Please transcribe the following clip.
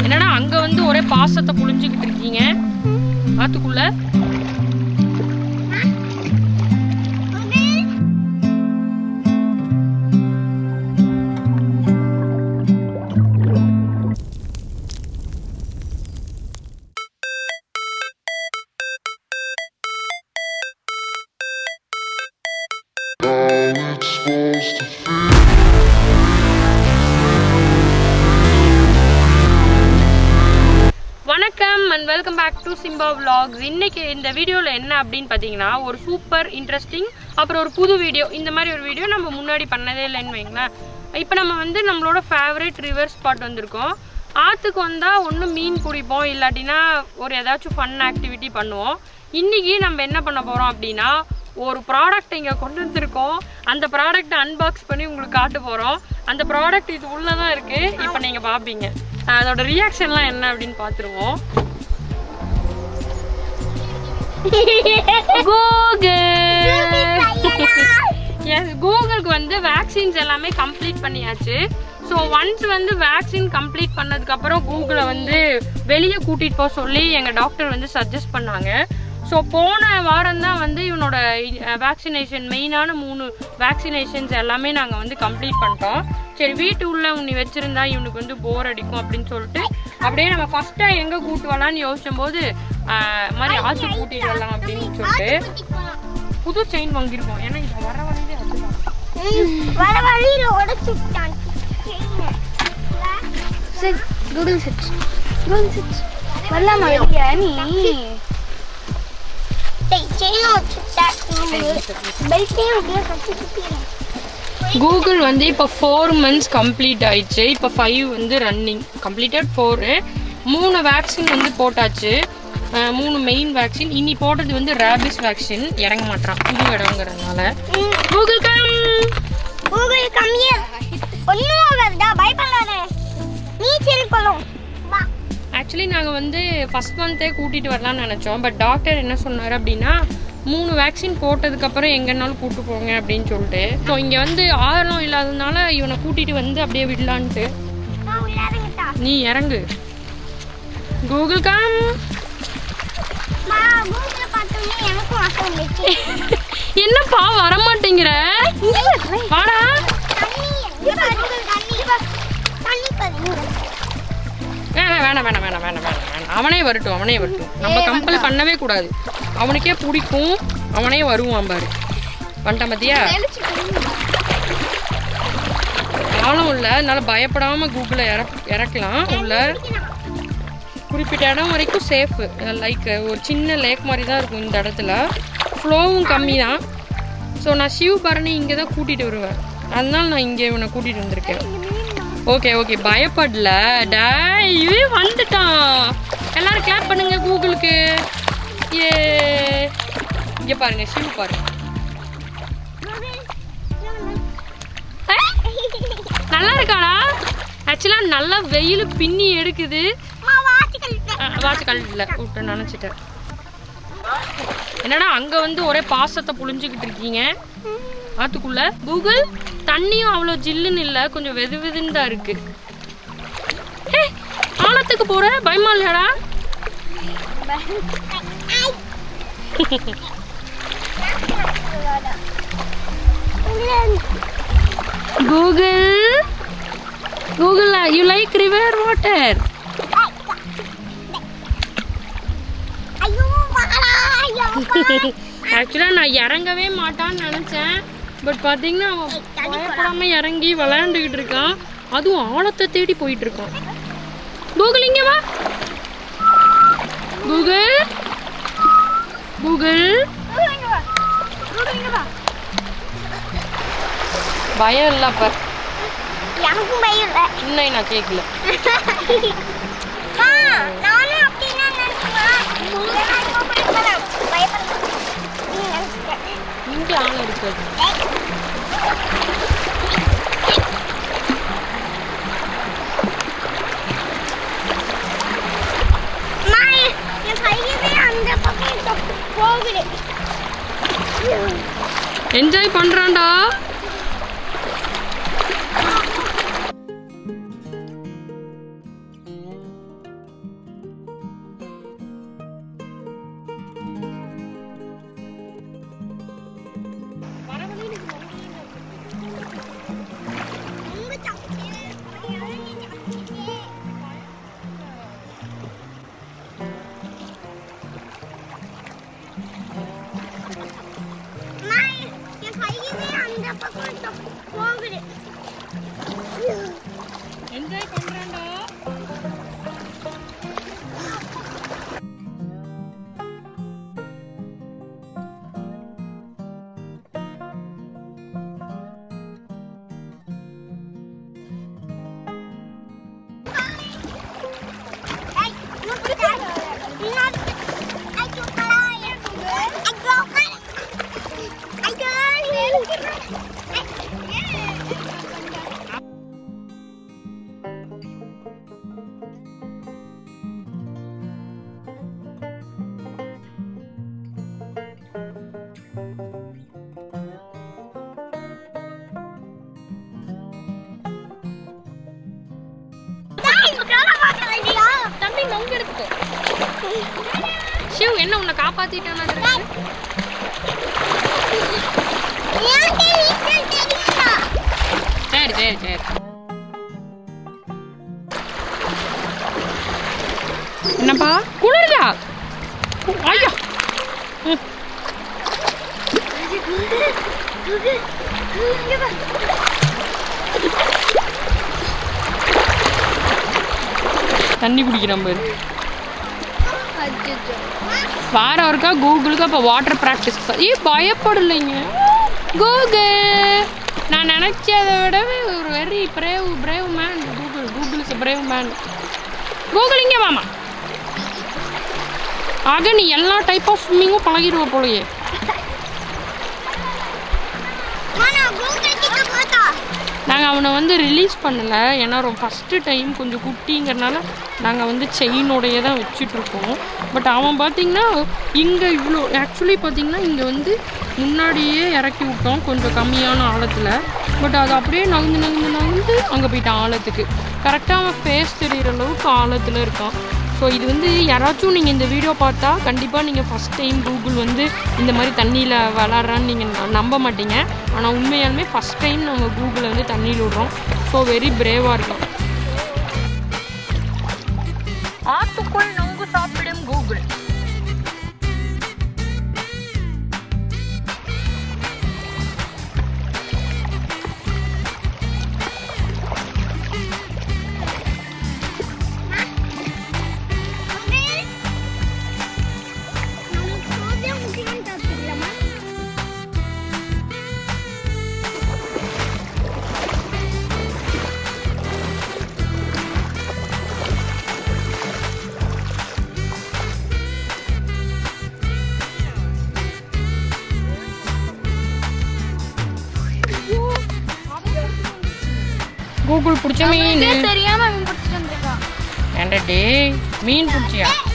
என்னடா அங்க வந்து ஒரே பாசத்தை புழிஞ்சுக்கிட்டு இருக்கீங்க ஆத்துக்குள்ள How it's supposed to feel. வணக்கம் and welcome back to Simba vlogs இன்னைக்கு இந்த வீடியோவில் என்ன அப்படின்னு பார்த்தீங்கன்னா ஒரு சூப்பர் இன்ட்ரெஸ்டிங் அப்புறம் ஒரு புது வீடியோ இந்த மாதிரி ஒரு வீடியோ நம்ம முன்னாடி பண்ணதே இல்லைன்னு வைங்களேன் இப்போ நம்ம வந்து நம்மளோட ஃபேவரட் ரிவர் ஸ்பாட் வந்திருக்கோம் ஆற்றுக்கு வந்தால் ஒன்று மீன் பிடிப்போம் இல்லாட்டினா ஒரு ஏதாச்சும் ஃபன் ஆக்டிவிட்டி பண்ணுவோம் இன்னைக்கு நம்ம என்ன பண்ண போகிறோம் அப்படின்னா ஒரு ப்ராடக்ட் இங்கே கொண்டு வந்திருக்கோம் அந்த ப்ராடக்ட்டை அன்பாக்ஸ் பண்ணி உங்களுக்கு காட்ட போகிறோம் அந்த ப்ராடக்ட் இது உள்ளே தான் இருக்குது இப்போ நீங்கள் பார்ப்பீங்க அதோட ரியாக்ஷன்லாம் என்ன அப்படின்னு பார்த்துருவோம் கூகுள் எஸ் கூகுளுக்கு வந்து வேக்சின்ஸ் எல்லாமே கம்ப்ளீட் பண்ணியாச்சு ஸோ ஒன்ஸ் வந்து வேக்சின் கம்ப்ளீட் பண்ணதுக்கப்புறம் கூகுளை வந்து வெளியே கூட்டிகிட்டு போக சொல்லி எங்கள் டாக்டர் வந்து சஜஸ்ட் பண்ணாங்க ஸோ போன வாரம் தான் வந்து இவனோட வேக்சினேஷன் மெயினான மூணு வேக்சினேஷன்ஸ் எல்லாமே நாங்கள் வந்து கம்ப்ளீட் பண்ணிட்டோம் சரி வீட்டு உள்ள உன்னை வச்சிருந்தா இவனுக்கு வந்து போர் அடிக்கும் அப்படின்னு சொல்லிட்டு அப்படியே நம்ம ஃபஸ்ட்டாக எங்கே கூட்டு வரலான்னு யோசிச்சும் போது ஆஹ், மாதிரி ஆச்சு கூட்டிட்டு வரலாம் அப்படின்னு சொல்லிட்டு புது செயின் வாங்கியிருக்கோம் ஏன்னா இது வர வழியிலே அதுதான் வர வழியில உடைச்சு விட்டான் சரி கூகுள் சர்ச் கூகுள் சர்ச் வரலாமா வெளிய நீ செயினும் வச்சுட்டேன் பெல்ட்டையும் அப்படியே கட்டி சுத்திடுறேன் கூகுள் வந்து இப்போ ஃபோர் மந்த்ஸ் கம்ப்ளீட் ஆயிடுச்சு இப்போ ஃபைவ் வந்து ரன்னிங் கம்ப்ளீட்டட் ஃபோரு மூணு வேக்சின் வந்து போட்டாச்சு அஹ் மூணு மெயின் வேக்சின் இனி போட்டது வந்து ரேபிஸ் வேக்சின் இறங்க மாட்டான் புது இடங்கிறதுனால கூகுள் கம் கூகுள் கம்மியா ஒன்றும் ஆகாதுடா பயப்படாத நீச்சல் குளம் வா ஆக்சுவலி நாங்கள் வந்து ஃபஸ்ட் மந்த்தே கூட்டிகிட்டு வரலாம்னு நினச்சோம் பட் டாக்டர் என்ன சொன்னார் அப்படின்னா மூணு வேக்சின் போட்டதுக்கப்புறம் எங்கேனாலும் கூட்டு போங்க அப்படின்னு சொல்லிட்டு ஸோ இங்கே வந்து ஆழம் இல்லாததுனால இவனை கூட்டிகிட்டு வந்து அப்படியே விடலான்ட்டு நான் உள்ள இறங்கிட்டா நீ இறங்கு கூகுள் கம் மா கூகுள பார்த்தோன்னே எனக்கும் ஆசை வந்துச்சு என்னப்பா வரமாட்டேங்கிற வாடா தண்ணி இங்க பாரு, தண்ணி பாரு. தண்ணி பாரு இங்க. வேணாம் வேணாம் வேணாம் வேணாம் வேணாம் வேணாம் வேணாம் அவனே வரட்டும் அவனே வரட்டும் நம்ம கம்பல் பண்ணவே கூடாது அவனுக்கே பிடிக்கும் அவனே வருவான் பாரு வந்துட்டான் பார்த்தியா ஆழம் இல்லை அதனால பயப்படாம கூகுளை இற இறக்கலாம் உள்ள குறிப்பிட்ட இடம் வரைக்கும் சேஃபு லைக் ஒரு சின்ன லேக் மாதிரி தான் இருக்கும் இந்த இடத்துல ஃப்ளோவும் கம்மி தான் ஸோ நான் சிவ் பரணி இங்கே தான் கூட்டிகிட்டு வருவேன் அதனால நான் இங்கே இவனை கூட்டிகிட்டு வந்திருக்கேன் ஓகே ஓகே பயப்படல டேய் இவன் வந்துட்டான் எல்லாரும் கிளாப் பண்ணுங்க கூகுளுக்கு ஏ இங்கே பாருங்க சிவ் பாருங்க நல்லா இருக்காடா ஆக்சுவலாக நல்லா வெயில் பின்னி எடுக்குது அம்மா, வாத்தி கழட்டிட்டேன். வாட்ச் கல்ல விட்டு நினச்சிட்டேன் என்னடா அங்கே வந்து ஒரே பாசத்தை புழிஞ்சுக்கிட்டு இருக்கீங்க ஆத்துக்குள்ள கூகுள் தண்ணியும் அவ்வளோ ஜில்லுன்னு இல்லை கொஞ்சம் வெது வெதுன்னு தான் இருக்கு ஹே, ஆழத்துக்கு போற பயமா இல்லையாடா Google Google you like river water ஐயோ, வாடா, ஐயோ, வா. ஆக்சுவலாக நான் இறங்கவே மாட்டான்னு நினச்சேன் பட் பார்த்தீங்கன்னா அவன் பயப்படாம இறங்கி விளையாண்டுக்கிட்டு இருக்கான் அதுவும் ஆழத்தை தேடி போயிட்டு இருக்கான் கூகுள் இங்கே வா கூகுள் கூகுள் கூகுள் இங்க வா. கூகுள் இங்க வா. பயம் இல்லை அப்போ எனக்கும் பயம் இல்லை இன்னும் நான் கேட்கல அம்மா, நானும் அப்படிதான் நினைச்சேம்மா. இதெல்லாம் ரொம்ப பயப்படலாம். பயப்படலாம். நீ நினைச்சிட்ட. இங்கே ஆழம் இருக்காது அம்மா, என் கையவே அந்த பக்கம் தொட்டு போகுது என்ஜாய் பண்ணுறான்டா தம்பி நொங்கு எடுத்துக்கோ ஷிவ் என்ன உன்னை காப்பாத்திட்டானா சரி சரி சரி என்னப்பா குளிருதா கு- ஐயா ம். தண்ணி குடிக்கிறான் பாரு வாரம் ஒருக்கா கூகுளுக்கு அப்போ வாட்டர் ப்ராக்டிஸ் ஏ பயப்படலைங்க கூகுள் நான் நினச்சதை விடவே ஒரு very brave brave man Google Google is brave man Google இங்கே வாமா ஆக நீ எல்லா டைப் ஆஃப் ஸ்விம்மிங்கும் பழகிடுவ போலயே நாங்கள் அவனை வந்து ரிலீஸ் பண்ணலை ஏன்னா ரொம்ப ஃபஸ்ட்டு டைம் கொஞ்சம் குட்டிங்கிறனால நாங்கள் வந்து செயினோடையே தான் வச்சிட்ருக்கோம் பட் அவன் பார்த்தீங்கன்னா இங்கே இவ்வளோ ஆக்சுவலி பார்த்தீங்கன்னா இங்கே வந்து முன்னாடியே இறக்கி விட்டோம் கொஞ்சம் கம்மியான ஆழத்தில் பட் அது அப்படியே நகர்ந்து நகர்ந்து நகர்ந்து அங்கே போயிட்டான் ஆழத்துக்கு கரெக்டாக அவன் ஃபேஸ் தெரிகிற அளவுக்கு ஆழத்தில் இருக்கான் ஸோ இது வந்து யாராச்சும் நீங்கள் இந்த வீடியோ பார்த்தா கண்டிப்பாக நீங்கள் ஃபஸ்ட் டைம் கூகுள் வந்து இந்த மாதிரி தண்ணியில் விளாட்றான்னு நீங்கள் நம்ப மாட்டீங்க ஆனால் உண்மையாலுமே ஃபஸ்ட் டைம் நாங்கள் கூகுளை வந்து தண்ணியில் விடுறோம் ஸோ வெரி பிரேவாக இருக்கோம் ஆத்துக்குள் நொங்கு சாப்பிடும் கூகுள் கூகுள் பிடிச்ச மீன் தெரியாம மீன் பிடிச்சிட்டு வந்திருக்கான் ஏன்டா டே மீன் பிடிச்சியா